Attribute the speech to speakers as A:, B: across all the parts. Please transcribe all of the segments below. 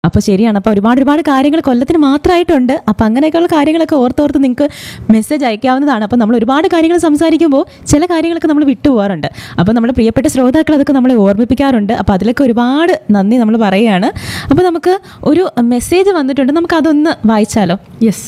A: അപ്പോൾ ശരിയാണ് അപ്പോൾ ഒരുപാട് ഒരുപാട് കാര്യങ്ങൾ കൊല്ലത്തിന് മാത്രമായിട്ടുണ്ട് അപ്പോൾ അങ്ങനെയൊക്കെയുള്ള കാര്യങ്ങളൊക്കെ ഓർത്തോർത്ത് നിങ്ങൾക്ക് മെസ്സേജ് അയക്കാവുന്നതാണ് അപ്പോൾ നമ്മൾ ഒരുപാട് കാര്യങ്ങൾ സംസാരിക്കുമ്പോൾ ചില കാര്യങ്ങളൊക്കെ നമ്മൾ വിട്ടുപോകാറുണ്ട് അപ്പോൾ നമ്മുടെ പ്രിയപ്പെട്ട ശ്രോതാക്കൾ അതൊക്കെ നമ്മളെ ഓർമ്മിപ്പിക്കാറുണ്ട് അപ്പോൾ അതിലൊക്കെ ഒരുപാട് നന്ദി നമ്മൾ പറയുകയാണ് അപ്പോൾ നമുക്ക് ഒരു മെസ്സേജ് വന്നിട്ടുണ്ട് നമുക്ക് അതൊന്ന് വായിച്ചാലോ
B: യെസ്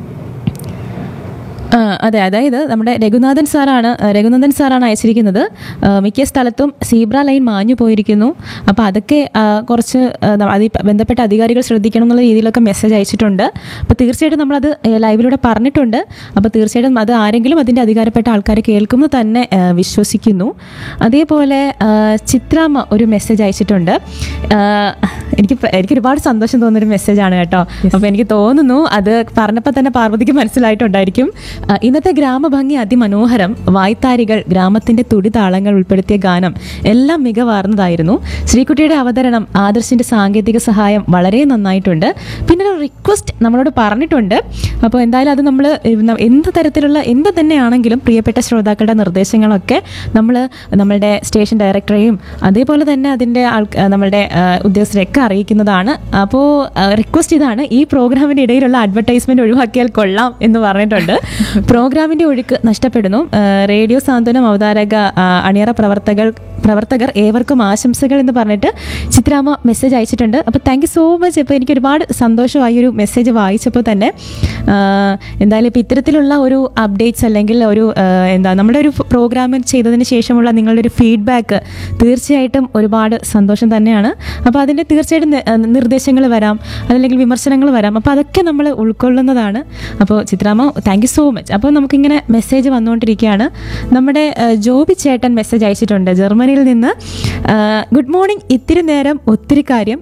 A: ആ, അതെ അതായത് നമ്മുടെ രഘുനാഥൻ സാറാണ് ആ, രഘുനാഥൻ സാറാണ് അയച്ചിരിക്കുന്നത് ആ, മിക്ക സ്ഥലത്തും സീബ്ര ലൈൻ മാഞ്ഞു പോയിരിക്കുന്നു അപ്പോൾ അതൊക്കെ ആ, കുറച്ച് ആ, ന- അതിൽ ബന്ധപ്പെട്ട അധികാരികൾ ശ്രദ്ധിക്കണം എന്നുള്ള രീതിയിലൊക്കെ മെസ്സേജ് അയച്ചിട്ടുണ്ട് അപ്പോൾ തീർച്ചയായിട്ടും നമ്മളത് ഏ, ലൈവിലൂടെ പറഞ്ഞിട്ടുണ്ട് അപ്പോൾ തീർച്ചയായിട്ടും അത് ആരെങ്കിലും അതിൻ്റെ അധികാരപ്പെട്ട ആൾക്കാർ കേൾക്കുമെന്ന് തന്നെ ആ, വിശ്വസിക്കുന്നു അതേപോലെ ആ, ചിത്രാമ്മ ഒരു മെസ്സേജ് അയച്ചിട്ടുണ്ട് ആ, എനിക്ക് പ- എനിക്ക് ഒരുപാട് സന്തോഷം തോന്നുന്നൊരു മെസ്സേജാണ് കേട്ടോ അപ്പോൾ എനിക്ക് തോന്നുന്നു അത് പറഞ്ഞപ്പോൾ തന്നെ പാർവതിക്ക് മനസ്സിലായിട്ടുണ്ടായിരിക്കും ആ, ഇന്നത്തെ ഗ്രാമഭംഗി അതിമനോഹരം വായ്ത്താരികൾ ഗ്രാമത്തിന്റെ തുടിതാളങ്ങൾ ഉൾപ്പെടുത്തിയ ഗാനം എല്ലാം മികവാർന്നതായിരുന്നു ശ്രീകുട്ടിയുടെ അവതരണം ആദർശിന്റെ സാങ്കേതിക സഹായം വളരെ നന്നായിട്ടുണ്ട് പിന്നെ ഒരു റിക്വസ്റ്റ് നമ്മളോട് പറഞ്ഞിട്ടുണ്ട് അപ്പോൾ എന്തായാലും അത് നമ്മൾ എന്ത് തരത്തിലുള്ള എന്ത് തന്നെയാണെങ്കിലും പ്രിയപ്പെട്ട ശ്രോതാക്കളുടെ നിർദ്ദേശങ്ങളൊക്കെ നമ്മൾ നമ്മളുടെ സ്റ്റേഷൻ ഡയറക്ടറെയും അതേപോലെ തന്നെ അതിൻ്റെ ആൾ നമ്മളുടെ ആ, ഉദ്യോഗസ്ഥരെയൊക്കെ അറിയിക്കുന്നതാണ് അപ്പോൾ റിക്വസ്റ്റ് ഇതാണ് ഈ പ്രോഗ്രാമിൻ്റെ ഇടയിലുള്ള അഡ്വർടൈസ്മെൻറ്റ് ഒഴിവാക്കിയാൽ കൊള്ളാം എന്ന് പറഞ്ഞിട്ടുണ്ട് പ്രോഗ്രാമിൻ്റെ ഒഴുക്ക് നഷ്ടപ്പെടുന്നു ആ, റേഡിയോ സാന്ത്വനം അവതാരക ആ, അണിയറ പ്രവർത്തകർ പ്രവർത്തകർ ഏവർക്കും ആശംസകൾ എന്ന് പറഞ്ഞിട്ട് ചിത്രാമ്മ മെസ്സേജ് അയച്ചിട്ടുണ്ട് അപ്പോൾ താങ്ക് യു സോ മച്ച് ഇപ്പോൾ എനിക്ക് ഒരുപാട് സന്തോഷമായി ഒരു മെസ്സേജ് വായിച്ചപ്പോൾ തന്നെ ആ, എന്തായാലും ഇപ്പോൾ ഇത്തരത്തിലുള്ള ഒരു അപ്ഡേറ്റ്സ് അല്ലെങ്കിൽ ഒരു ആ, എന്താ നമ്മുടെ ഒരു പ്രോഗ്രാം ചെയ്തതിന് ശേഷമുള്ള നിങ്ങളുടെ ഒരു ഫീഡ്ബാക്ക് തീർച്ചയായിട്ടും ഒരുപാട് സന്തോഷം തന്നെയാണ് അപ്പോൾ അതിൻ്റെ തീർച്ചയായിട്ടും നിർദ്ദേശങ്ങൾ വരാം അതല്ലെങ്കിൽ വിമർശനങ്ങൾ വരാം അപ്പോൾ അതൊക്കെ നമ്മൾ ഉൾക്കൊള്ളുന്നതാണ് അപ്പോൾ Chithramma thank you so much അപ്പോൾ നമുക്കിങ്ങനെ മെസ്സേജ് വന്നുകൊണ്ടിരിക്കുകയാണ് നമ്മുടെ ആ, ജോബി ചേട്ടൻ മെസ്സേജ് അയച്ചിട്ടുണ്ട് ജർമ്മനിയിൽ നിന്ന് ആ, ഗുഡ് മോർണിംഗ് ഇത്തിരി നേരം ഒത്തിരി കാര്യം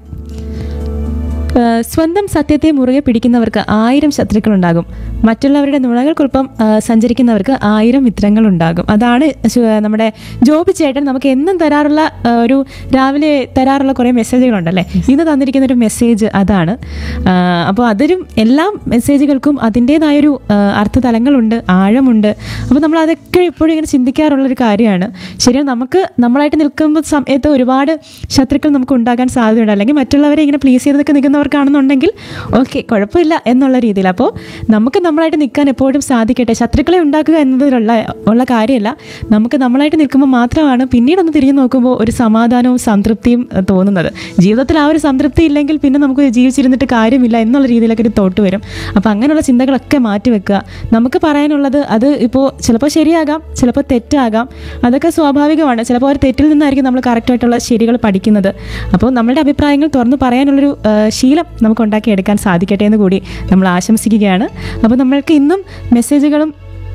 A: ആ, സ്വന്തം സത്യത്തെ മുറുകെ പിടിക്കുന്നവർക്ക് ആയിരം ശത്രുക്കളുണ്ടാകും മറ്റുള്ളവരുടെ നുണകൾക്കൊപ്പം ആ, സഞ്ചരിക്കുന്നവർക്ക് ആയിരം മിത്രങ്ങളുണ്ടാകും അതാണ് ശു- നമ്മുടെ ജോബി ചേട്ടൻ നമുക്ക് എന്നും തരാറുള്ള ആ, ഒരു രാവിലെ തരാറുള്ള കുറേ മെസ്സേജുകളുണ്ടല്ലേ ഇന്ന് തന്നിരിക്കുന്ന ഒരു മെസ്സേജ് അതാണ് ആ, അപ്പോൾ അതൊരു എല്ലാ മെസ്സേജുകൾക്കും അതിൻ്റേതായൊരു ആ, അർത്ഥതലങ്ങളുണ്ട് ആഴമുണ്ട് അപ്പോൾ നമ്മൾ അതൊക്കെ എപ്പോഴും ഇങ്ങനെ ചിന്തിക്കാറുള്ളൊരു കാര്യമാണ് ശരിയാണ് നമുക്ക് നമ്മളായിട്ട് നിൽക്കുന്ന സമയത്ത് ഒരുപാട് ശത്രുക്കൾ നമുക്ക് ഉണ്ടാകാൻ സാധ്യതയുണ്ട് അല്ലെങ്കിൽ മറ്റുള്ളവരെ ഇങ്ങനെ പ്ലീസ് ചെയ്തൊക്കെ നിൽക്കുന്നവർക്കാണെന്നുണ്ടെങ്കിൽ ഓക്കെ കുഴപ്പമില്ല എന്നുള്ള രീതിയിൽ അപ്പോൾ നമുക്ക് നമ്മളായിട്ട് നിൽക്കാൻ എപ്പോഴും സാധിക്കട്ടെ ശത്രുക്കളെ ഉണ്ടാക്കുക എന്നതിലുള്ള ഉള്ള കാര്യമല്ല നമുക്ക് നമ്മളായിട്ട് നിൽക്കുമ്പോൾ മാത്രമാണ് പിന്നീടൊന്ന് തിരിഞ്ഞു നോക്കുമ്പോൾ ഒരു സമാധാനവും സംതൃപ്തിയും ഏഹ്, തോന്നുന്നത് ജീവിതത്തിൽ ആ ഒരു സംതൃപ്തി ഇല്ലെങ്കിൽ പിന്നെ നമുക്ക് ജീവിച്ചിരുന്നിട്ട് കാര്യമില്ല എന്നുള്ള രീതിയിലൊക്കെ ഒരു തോട്ട് വരും അപ്പോൾ അങ്ങനെയുള്ള ചിന്തകളൊക്കെ മാറ്റി വെക്കുക നമുക്ക് പറയാനുള്ളത് അത് ഇപ്പോൾ ചിലപ്പോൾ ശരിയാകാം ചിലപ്പോൾ തെറ്റാകാം അതൊക്കെ സ്വാഭാവികമാണ് ചിലപ്പോൾ ഒരു തെറ്റിൽ നിന്നായിരിക്കും നമ്മൾ കറക്റ്റായിട്ടുള്ള ശരികൾ പഠിക്കുന്നത് അപ്പോൾ നമ്മളുടെ അഭിപ്രായങ്ങൾ തുറന്ന് പറയാനുള്ളൊരു ആ, ശീലം നമുക്ക് ഉണ്ടാക്കിയെടുക്കാൻ സാധിക്കട്ടെ എന്ന് കൂടി നമ്മൾ ആശംസിക്കുകയാണ് അപ്പോൾ നമ്മൾക്ക് ഇന്നും മെസ്സേജുകളും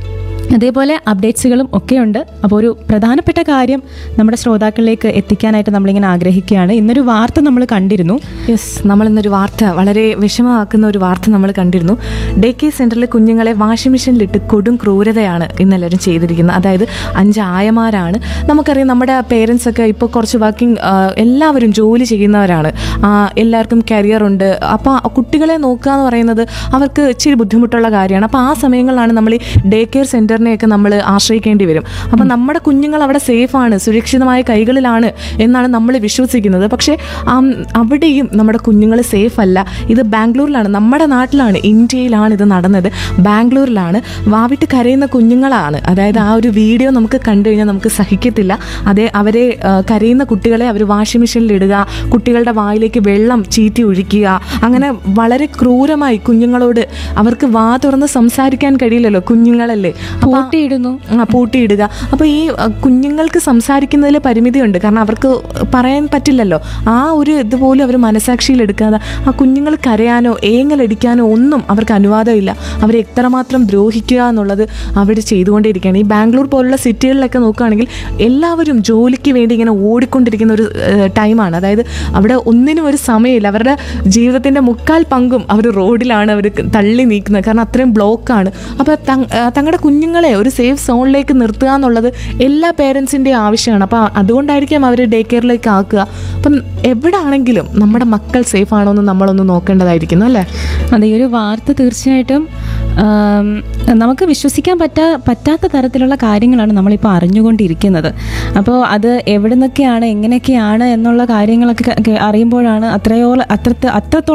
A: അതേപോലെ അപ്ഡേറ്റ്സുകളും ഒക്കെ ഉണ്ട് അപ്പോൾ ഒരു പ്രധാനപ്പെട്ട കാര്യം നമ്മുടെ ശ്രോതാക്കളിലേക്ക് എത്തിക്കാനായിട്ട് നമ്മളിങ്ങനെ ആഗ്രഹിക്കുകയാണ് ഇന്നൊരു വാർത്ത നമ്മൾ കണ്ടിരുന്നു
B: യെസ് നമ്മൾ ഇന്നൊരു വാർത്ത വളരെ വിഷമമാക്കുന്ന ഒരു വാർത്ത നമ്മൾ കണ്ടിരുന്നു ഡേ കെ സെൻറ്ററിലെ കുഞ്ഞുങ്ങളെ വാഷിംഗ് മെഷീനിലിട്ട് കൊടും ക്രൂരതയാണ് ഇന്നെല്ലാവരും ചെയ്തിരിക്കുന്നത് അതായത് അഞ്ച് ആയമാരാണ് നമുക്കറിയാം നമ്മുടെ പേരൻസ് ഒക്കെ ഇപ്പോൾ കുറച്ച് വർക്കിംഗ് എല്ലാവരും ജോലി ചെയ്യുന്നവരാണ് ആ, എല്ലാവർക്കും കരിയർ ഉണ്ട് അപ്പോൾ കുട്ടികളെ നോക്കുക എന്ന് പറയുന്നത് അവർക്ക് ഇച്ചിരി ബുദ്ധിമുട്ടുള്ള കാര്യമാണ് അപ്പോൾ ആ സമയങ്ങളിലാണ് നമ്മൾ ഈ ഡേ കെയർ സെൻറ്ററിനെയൊക്കെ നമ്മൾ ആശ്രയിക്കേണ്ടി വരും അപ്പോൾ നമ്മുടെ കുഞ്ഞുങ്ങൾ അവിടെ സേഫാണ് സുരക്ഷിതമായ കൈകളിലാണ് എന്നാണ് നമ്മൾ വിശ്വസിക്കുന്നത് പക്ഷേ ആം, അവിടെയും നമ്മുടെ കുഞ്ഞുങ്ങൾ സേഫ് അല്ല ഇത് ബാംഗ്ലൂരിലാണ് നമ്മുടെ നാട്ടിലാണ് ഇന്ത്യയിലാണ് ഇത് നടന്നത് ബാംഗ്ലൂരിലാണ് വാവിട്ട് കരയുന്ന കുഞ്ഞുങ്ങളാണ് അതായത് ആ ഒരു വീഡിയോ നമുക്ക് കണ്ടു കഴിഞ്ഞാൽ നമുക്ക് സഹിക്കത്തില്ല അതേ അവരെ ആ, കരയുന്ന കുട്ടികളെ അവർ വാഷിംഗ് മെഷീനിൽ ഇടുക കുട്ടികളുടെ വായിലേക്ക് വെള്ളം ചീറ്റി ഒഴിക്കുക അങ്ങനെ വളരെ ക്രൂരമായി കുഞ്ഞുങ്ങളോട് അവർക്ക് വാ തുറന്ന് സംസാരിക്കാൻ കഴിയില്ലല്ലോ കുഞ്ഞുങ്ങളല്ലേ അപ്പൊ ആ-
A: പൂട്ടിയിടുന്നു
B: ആ പൂട്ടിയിടുക അപ്പോൾ ഈ അഹ്, കുഞ്ഞുങ്ങൾക്ക് സംസാരിക്കുന്നതിൽ പരിമിതിയുണ്ട് കാരണം അവർക്ക് പറയാൻ പറ്റില്ലല്ലോ ആ ഒരു ഇതുപോലും അവർ മനസാക്ഷിയിൽ എടുക്കാതെ ആ കുഞ്ഞുങ്ങൾ കരയാനോ ഏങ്ങലടിക്കാനോ ഒന്നും അവർക്ക് അനുവാദമില്ല അവരെ എത്രമാത്രം ദ്രോഹിക്കുക എന്നുള്ളത് അവർ ചെയ്തുകൊണ്ടേയിരിക്കുകയാണ് ഈ ബാംഗ്ലൂർ പോലുള്ള സിറ്റികളിലൊക്കെ നോക്കുകയാണെങ്കിൽ എല്ലാവരും ജോലിക്ക് വേണ്ടി ഇങ്ങനെ ഓടിക്കൊണ്ടിരിക്കുന്ന ഒരു ഏഹ്, ടൈമാണ് അതായത് അവിടെ ഒന്നിനും ഒരു സമയമില്ല അവരുടെ ജീവിതത്തിൻ്റെ മുക്കാൽ പങ്കും അവർ റോഡിലാണ് അവർ തള്ളി നീക്കുന്നത് കാരണം അത്രയും ബ്ലോക്കാണ് അപ്പോൾ തങ്ങളുടെ കുഞ്ഞുങ്ങളെ ഒരു സേഫ് സോണിലേക്ക് നിർത്തുക എന്നുള്ളത് എല്ലാ പേരൻസിൻ്റെയും ആവശ്യമാണ് അപ്പോൾ അതുകൊണ്ടായിരിക്കും അവർ ഡേ കെയറിലേക്ക് ആക്കുക അപ്പം എവിടെ ആണെങ്കിലും നമ്മുടെ മക്കൾ സേഫ് ആണോ എന്ന് നമ്മളൊന്ന് നോക്കേണ്ടതായിരിക്കുന്നു അല്ലേ
A: അതെ ഈ ഒരു വാർത്ത തീർച്ചയായിട്ടും ആം, നമുക്ക് വിശ്വസിക്കാൻ പറ്റാ പറ്റാത്ത തരത്തിലുള്ള കാര്യങ്ങളാണ് നമ്മളിപ്പോൾ അറിഞ്ഞുകൊണ്ടിരിക്കുന്നത് അപ്പോൾ അത് എവിടെ നിന്നൊക്കെയാണ് എങ്ങനെയൊക്കെയാണ് എന്നുള്ള കാര്യങ്ങളൊക്കെ ക- അറിയുമ്പോഴാണ് അത്രയോളം അത്ര അത്രത്തോളം